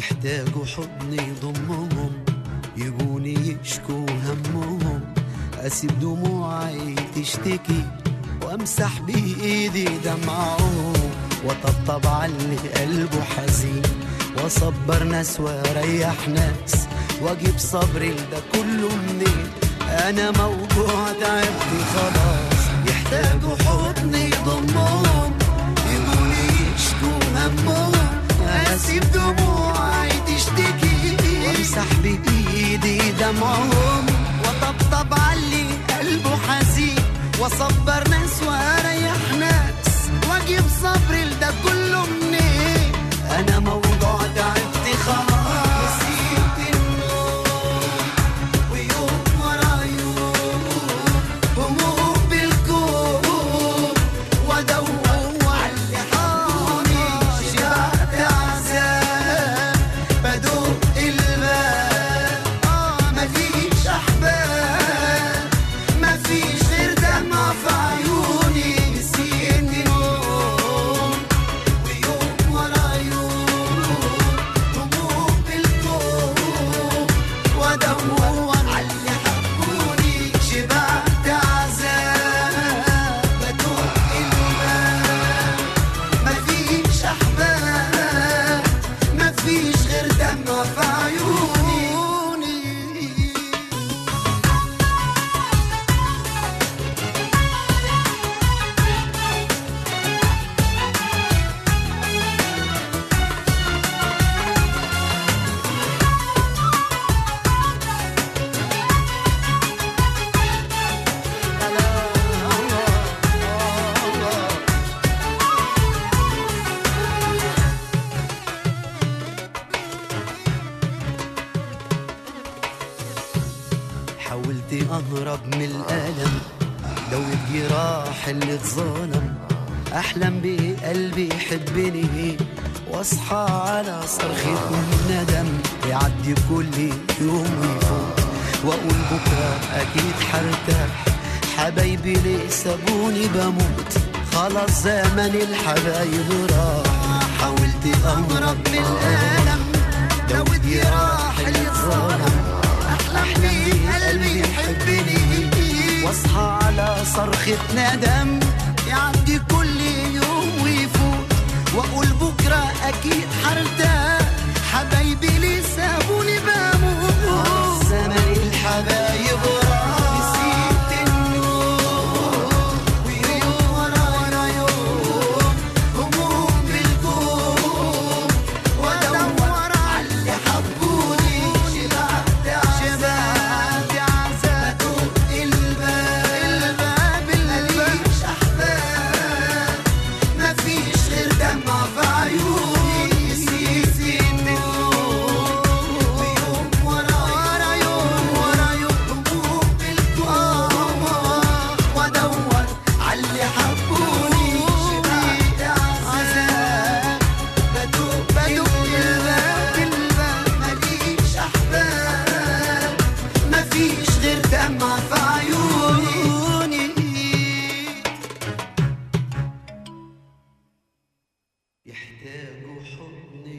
يحتاجوا حضن يضمهم يجوني يشكوا همهم اسيب دموعي تشتكي وامسح بايدي دمعهم وطبطب على اللي قلبه حزين واصبر ناس واريح ناس واجيب صبري لده كله منين انا موجوع تعبت خلاص يحتاجوا حضن يضمهم يجوني يشكوا همهم اسيب دموعي تشتكي وامسح بايدي دمعهم وطبطب علي قلبه حزين واصبر ناس واريح ناس واجيب صبري لده كله منين انا موضوع تعبت خلاص نسيت النوم ويوم ورا يوم هموم بالكون وادور على اللي حاضني شبعت عذاب بدوق الباب اه مفيش احباب مفيش غير دمع في عيوني نسيت نوم ويوم ورا يوم هموم بالكون وادور على اللي حبوني شبعت عذاب بدوق الباب مفيش احباب مفيش غير دمع في عيوني حاولت اهرب من الالم دوت جراح اللي اتظلم احلم بقلبي يحبني واصحى على صرخة ندم يعدي كل يوم ويفوت واقول بكره اكيد حرتاح حبايبي ليه سابوني بموت خلاص زمن الحبايب راح حاولت اهرب من الالم دوت جراح اللي اتظلم احلم قلبي يحبني واصحى على صرخة ندم يعدي كل يوم ويفوت واقول بكره اكيد حرتاح حبايبي ليه سابوني بموت زمن الحبايب راح نسيت النوم ويوم ورا يوم هموم بالكون وادور على اللي حبوني شبعت شبعت عذاب الباب الباب مفيش احباب مفيش غير دمع في عيوني نسيت النوم ويوم ورا يوم ورا يوم هموم بالكون وادور على اللي حبوني شبعت عذاب بدوق بدوق الباب الباب ماليش احباب مفيش غير دمع في عيوني يحتاجوا حضن